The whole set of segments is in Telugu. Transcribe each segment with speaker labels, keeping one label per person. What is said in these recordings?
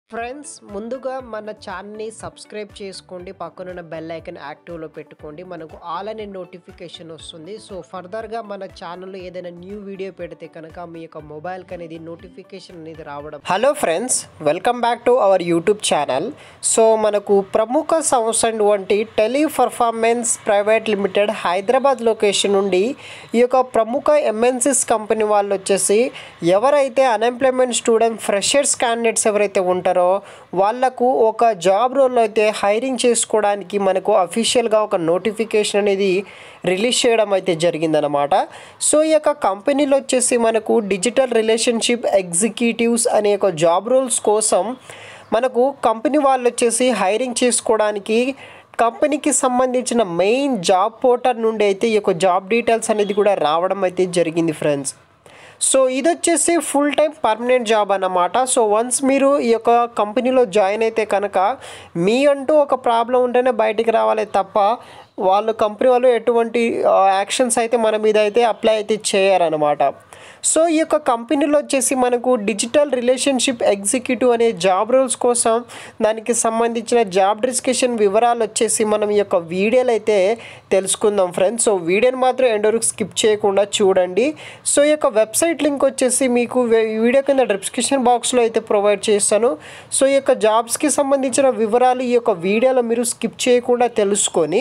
Speaker 1: ఫ్రెండ్స్ ముందుగా మన ఛానల్ని సబ్స్క్రైబ్ చేసుకోండి పక్కనున్న బెల్ ఐకన్ యాక్టివ్లో పెట్టుకోండి మనకు ఆల్ అనే నోటిఫికేషన్ వస్తుంది సో ఫర్దర్గా మన ఛానల్లో ఏదైనా న్యూ వీడియో పెడితే కనుక మీ యొక్క మొబైల్కి అనేది నోటిఫికేషన్ అనేది రావడం hello friends welcome back to our YouTube channel so మనకు ప్రముఖ సంస్థ వంటి tele performance private limited Hyderabad location నుండి ఈ యొక్క ప్రముఖ ఎంఎన్సిస్ కంపెనీ వాళ్ళు వచ్చేసి ఎవరైతే అన్ఎంప్లాయ్మెంట్ స్టూడెంట్ ఫ్రెషర్స్ క్యాండిడేట్స్ ఎవరైతే ఉంటారో వాళ్ళకు ఒక జాబ్ రోల్లో అయితే హైరింగ్ చేసుకోవడానికి మనకు అఫీషియల్గా ఒక నోటిఫికేషన్ అనేది రిలీజ్ చేయడం అయితే జరిగిందనమాట సో ఈ యొక్క కంపెనీలో వచ్చేసి మనకు డిజిటల్ రిలేషన్షిప్ ఎగ్జిక్యూటివ్స్ అనే ఒక జాబ్ రోల్స్ కోసం మనకు కంపెనీ వాళ్ళు వచ్చేసి హైరింగ్ చేసుకోవడానికి కంపెనీకి సంబంధించిన మెయిన్ జాబ్ పోర్టల్ నుండి అయితే ఈ యొక్క జాబ్ డీటెయిల్స్ అనేది కూడా రావడం అయితే జరిగింది ఫ్రెండ్స్ సో ఇది వచ్చేసి ఫుల్ టైం పర్మనెంట్ జాబ్ అన్నమాట సో వన్స్ మీరు ఈ యొక్క కంపెనీలో జాయిన్ అయితే కనుక మీ అంటూ ఒక ప్రాబ్లం ఉంటేనే బయటికి రావాలి తప్ప వాళ్ళు కంపెనీ వాళ్ళు ఎటువంటి యాక్షన్స్ అయితే మన మీద అయితే అప్లై అయితే చేయరనమాట సో ఈ యొక్క కంపెనీలో వచ్చేసి మనకు డిజిటల్ రిలేషన్షిప్ ఎగ్జిక్యూటివ్ అనే జాబ్ రోల్స్ కోసం దానికి సంబంధించిన జాబ్ డిస్కషన్ వివరాలు వచ్చేసి మనం ఈ యొక్క వీడియోలు అయితే తెలుసుకుందాం ఫ్రెండ్స్ సో వీడియోని మాత్రం ఎండ్ వరకు స్కిప్ చేయకుండా చూడండి సో ఈ యొక్క వెబ్సైట్ లింక్ వచ్చేసి మీకు వే- వీడియో కింద డిస్క్రిప్షన్ బాక్స్లో అయితే ప్రొవైడ్ చేస్తాను సో ఈ యొక్క జాబ్స్కి సంబంధించిన వివరాలు ఈ యొక్క వీడియోలో మీరు స్కిప్ చేయకుండా తెలుసుకొని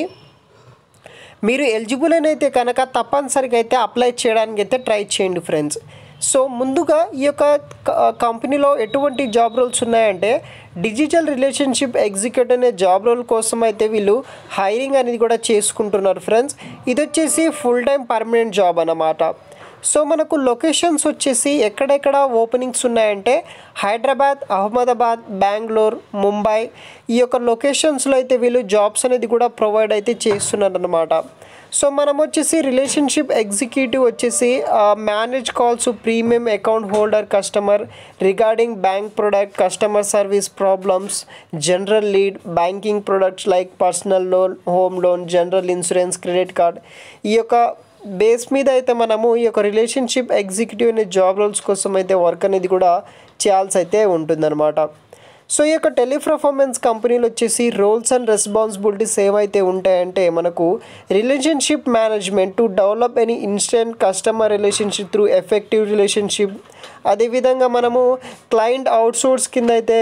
Speaker 1: మీరు ఎలిజిబుల్ అని అయితే కనుక తప్పనిసరిగా అయితే అప్లై చేయడానికి అయితే ట్రై చేయండి ఫ్రెండ్స్ సో ముందుగా ఈ యొక్క క- కంపెనీలో ఎటువంటి జాబ్ రోల్స్ ఉన్నాయంటే డిజిటల్ రిలేషన్షిప్ ఎగ్జిక్యూటివ్ అనే జాబ్ రోల్ కోసం అయితే వీళ్ళు హైరింగ్ అనేది కూడా చేసుకుంటున్నారు ఫ్రెండ్స్ ఇది వచ్చేసి ఫుల్ టైం పర్మనెంట్ జాబ్ అన్నమాట సో మనకు లొకేషన్స్ వచ్చేసి ఎక్కడెక్కడ ఓపెనింగ్స్ ఉన్నాయంటే హైదరాబాద్ అహ్మదాబాద్ బెంగళూరు ముంబై ఈ యొక్క లొకేషన్స్లో అయితే వీళ్ళు జాబ్స్ అనేది కూడా ప్రొవైడ్ అయితే చేస్తున్నారు అనమాట సో మనం వచ్చేసి రిలేషన్షిప్ ఎగ్జిక్యూటివ్ వచ్చేసి manage calls premium account holder customer regarding bank product customer service problems general lead banking products like personal loan home loan general insurance credit card ఈ యొక్క బేస్ మీద అయితే మనము ఈ యొక్క రిలేషన్షిప్ ఎగ్జిక్యూటివ్ అనే జాబ్ రోల్స్ కోసం అయితే వర్క్ అనేది కూడా చేయాల్సి అయితే ఉంటుందన్నమాట సో ఈ యొక్క టెలిపర్ఫార్మెన్స్ కంపెనీలు వచ్చేసి రోల్స్ అండ్ రెస్పాన్సిబిలిటీస్ ఏవైతే ఉంటాయంటే మనకు relationship management to develop any instant customer relationship through effective relationship అదేవిధంగా మనము క్లయింట్ అవుట్సోర్స్ కింద అయితే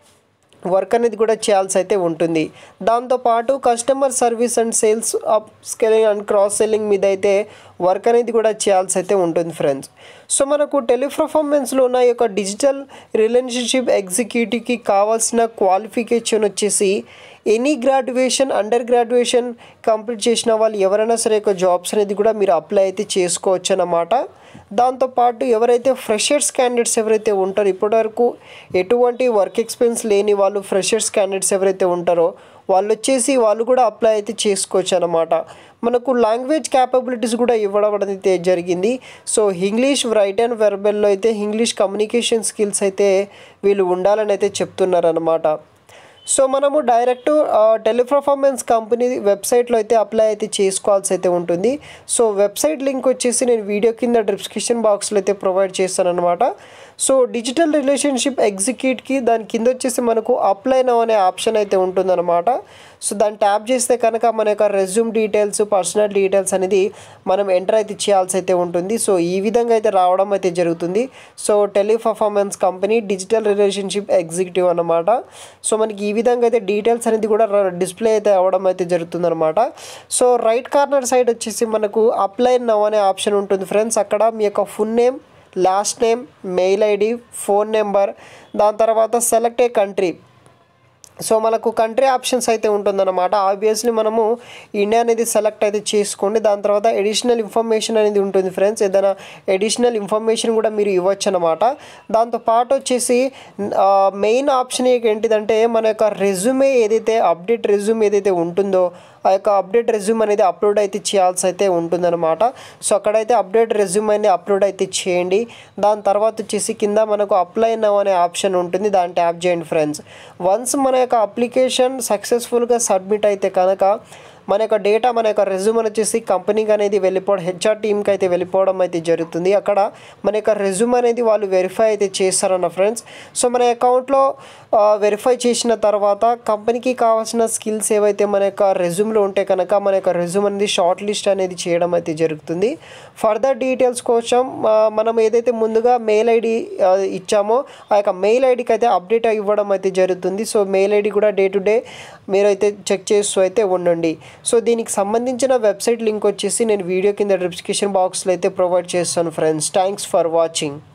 Speaker 1: వర్క్ అనేది కూడా చేయాల్సి అయితే ఉంటుంది దాంతోపాటు customer service and sales upscaling and cross selling మీద అయితే వర్క్ అనేది కూడా చేయాల్సి అయితే ఉంటుంది ఫ్రెండ్స్ సో మనకు టెలిపర్ఫార్మెన్స్లో ఉన్న ఈ యొక్క డిజిటల్ రిలేషన్షిప్ ఎగ్జిక్యూటివ్కి కావాల్సిన క్వాలిఫికేషన్ వచ్చేసి any graduation under graduation complete చేసిన వాళ్ళు ఎవరైనా సరే యొక్క జాబ్స్ అనేది కూడా మీరు అప్లై అయితే చేసుకోవచ్చు అన్నమాట దాంతోపాటు ఎవరైతే ఫ్రెషర్స్ క్యాండిడేట్స్ ఎవరైతే ఉంటారో ఇప్పటివరకు ఎటువంటి వర్క్ ఎక్స్పీరియన్స్ లేని వాళ్ళు ఫ్రెషర్స్ క్యాండిడేట్స్ ఎవరైతే ఉంటారో వాళ్ళు వచ్చేసి వాళ్ళు కూడా అప్లై అయితే చేసుకోవచ్చు అనమాట మనకు లాంగ్వేజ్ క్యాపబిలిటీస్ కూడా ఇవ్వడం అయితే జరిగింది సో ఇంగ్లీష్ రైట్ అండ్ వెర్బల్లో అయితే ఇంగ్లీష్ కమ్యూనికేషన్ స్కిల్స్ అయితే వీళ్ళు ఉండాలని అయితే చెప్తున్నారనమాట సో మనము డైరెక్ట్ టెలిపర్ఫార్మెన్స్ కంపెనీ వెబ్సైట్లో అయితే అప్లై అయితే చేసుకోవాల్సి అయితే ఉంటుంది సో వెబ్సైట్ లింక్ వచ్చేసి నేను వీడియో కింద డిస్క్రిప్షన్ బాక్స్లో అయితే ప్రొవైడ్ చేస్తాను అనమాట సో డిజిటల్ రిలేషన్షిప్ ఎగ్జిక్యూట్కి దాని కింద వచ్చేసి మనకు అప్లై నౌ అనే ఆప్షన్ అయితే ఉంటుందన్నమాట సో దాన్ని ట్యాప్ చేస్తే కనుక మన యొక్క రెజ్యూమ్ డీటెయిల్స్ పర్సనల్ డీటెయిల్స్ అనేది మనం ఎంటర్ అయితే చేయాల్సి అయితే ఉంటుంది సో ఈ విధంగా అయితే రావడం అయితే జరుగుతుంది so teleperformance company digital relationship executive అన్నమాట సో మనకి ఈ విధంగా అయితే డీటెయిల్స్ అనేది కూడా డిస్ప్లే అయితే అవ్వడం అయితే జరుగుతుంది అనమాట సో రైట్ కార్నర్ సైడ్ వచ్చేసి మనకు అప్లై నవ్ అనే ఆప్షన్ ఉంటుంది ఫ్రెండ్స్ అక్కడ మీ యొక్క full name last name mail ID phone number దాని తర్వాత సెలెక్ట్ ఏ కంట్రీ సో మనకు కంట్రీ ఆప్షన్స్ అయితే ఉంటుందన్నమాట ఆబ్వియస్లీ మనము ఇండియా అనేది సెలెక్ట్ అయితే చేసుకోండి దాని తర్వాత ఎడిషనల్ ఇన్ఫర్మేషన్ అనేది ఉంటుంది ఫ్రెండ్స్ ఏదైనా ఎడిషనల్ ఇన్ఫర్మేషన్ కూడా మీరు ఇవ్వచ్చు అనమాట దాంతో పాటు వచ్చేసి మెయిన్ ఆప్షన్ ఏంటిదంటే మన యొక్క రెజ్యూమే ఏదైతే అప్డేట్ రెజ్యూమ్ ఏదైతే ఉంటుందో ఆ యొక్క అప్డేట్ రెజ్యూమ్ అనేది అప్లోడ్ అయితే చేయాల్సి అయితే ఉంటుందన్నమాట సో అక్కడైతే అప్డేట్ రెజ్యూమ్ అనేది అప్లోడ్ అయితే చేయండి దాని తర్వాత వచ్చేసి కింద మనకు అప్లై నవ్ అనే ఆప్షన్ ఉంటుంది దాన్ని ట్యాప్ చేయండి ఫ్రెండ్స్ వన్స్ మన యొక్క అప్లికేషన్ సక్సెస్ఫుల్గా సబ్మిట్ అయితే కనుక మన యొక్క డేటా మన యొక్క రెజ్యూమ్ వచ్చేసి కంపెనీకి అనేది వెళ్ళిపోవడం హెచ్ఆర్ టీమ్కి అయితే వెళ్ళిపోవడం అయితే జరుగుతుంది అక్కడ మన యొక్క రెజ్యూమ్ అనేది వాళ్ళు వెరిఫై అయితే చేస్తారన్న ఫ్రెండ్స్ సో మన అకౌంట్లో వెరిఫై చేసిన తర్వాత కంపెనీకి కావాల్సిన స్కిల్స్ ఏవైతే మన యొక్క రెజ్యూమ్లో ఉంటే కనుక మన యొక్క రెజ్యూమ్ అనేది షార్ట్ లిస్ట్ అనేది చేయడం అయితే జరుగుతుంది ఫర్దర్ డీటెయిల్స్ కోసం ఆ, మనం ఏదైతే ముందుగా మెయిల్ ఐడి ఇచ్చామో ఆ యొక్క మెయిల్ ఐడికి అయితే అప్డేట్ ఇవ్వడం అయితే జరుగుతుంది సో మెయిల్ ఐడి కూడా డే టు డే మీరైతే చెక్ చేస్తూ అయితే ఉండండి సో దీనికి సంబంధించిన వెబ్సైట్ లింక్ వచ్చేసి నేను వీడియో కింద డిస్క్రిప్షన్ బాక్స్లో అయితే ప్రొవైడ్ చేస్తాను ఫ్రెండ్స్ థ్యాంక్స్ ఫర్ వాచింగ్